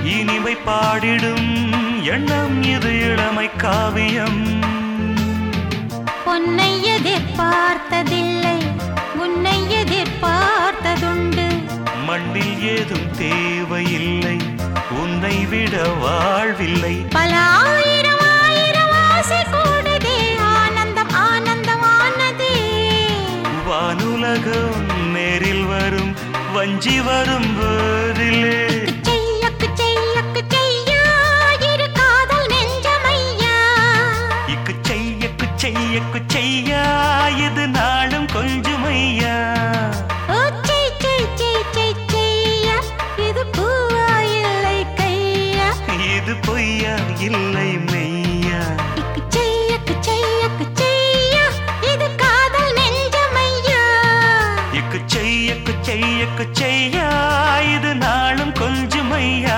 இனிமை பாடிடும் எண்ணம் இது இளமை காவியம் பொன்னை எதிர்பார்த்ததில்லை உன்னை எதிர்பார்த்ததுண்டு மண்ணில் ஏதும் தேவையில்லை உன்னை விட வாழ்வில்லை பல ஆயிரம் ஆயிரம் ஆசை கூடுதே ஆனந்தம் ஆனந்தமானதே வானுலகம் நேரில் வரும் வஞ்சி வரும் போதிலே செய்யக்கு செய்யக்கு செய்யா இரு காதல் நெஞ்சமையா இக்கு செய்யக்கு செய்யக்கு செய்யா இது நாளும் கொஞ்சமையா ஓ செய் செய் செய் செய் செய்யா இது பூவா இல்லை கையா இது பொய்யா இல்லை மெய்யா இக்கு செய்யக்கு செய்யக்கு செய்யா இது காதல் நெஞ்சமையா இக்கு செய்யக்கு செய்யக்கு செய்யா இது நாளும் கொஞ்சமையா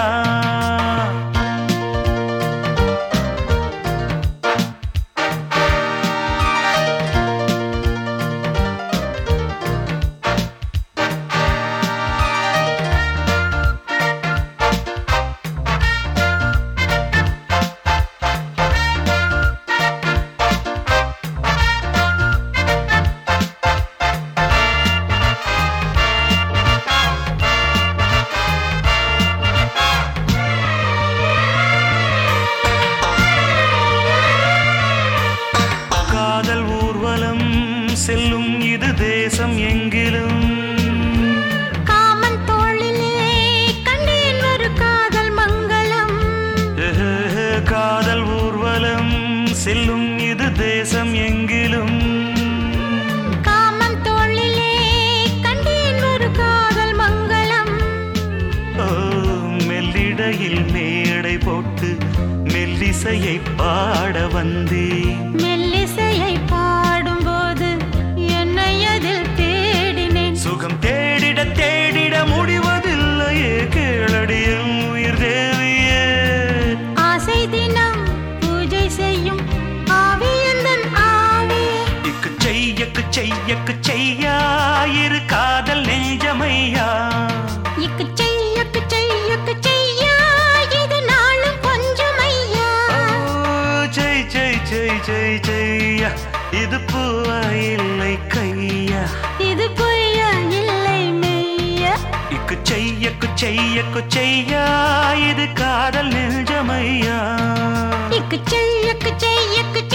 காதல் ஊர்வலம் செல்லும் இது தேசம் எங்கிலும் காமன் தோளிலே கண்டேன் ஒரு காதல் மங்களம் எஹெஹெ, காதல் ஊர்வலம் செல்லும் இது தேசம் எங்கிலும் காமன் தோளிலே கண்டேன் ஒரு காதல் மங்களம் ஓ, மெல்லிடையில் மேடை போட்டு மெல்லிசையை பாட வந்தேன் மெல்லிசையை பாடும்போது என்னை அதில் தேடினேன் சுகம் தேடிட தேடிட முடிவதில்லையே கேளடியும் உயிர் தேவியே ஆசை தினம் பூஜை செய்யும் ஆவியந்தன் ஆவி இக்கு செய்யக்கு செய்யக்கு செய்யா இரு காதல் நெஞ்சமையா இக்கு செய்யக்கு செய்யக்கு செய்யா இது நாளும் கொஞ்சம் ஐயா ஓ, செய் செய் செய் செய் செய்யா இது பூவா இல்லை கையா இது பொய்யா இல்லை மெய்யா இக்கு செய்யக்கு செய்யக்கு செய்யா இது காதல் நெஞ்சமையா இக்கு செய்யக்கு செய்யக்கு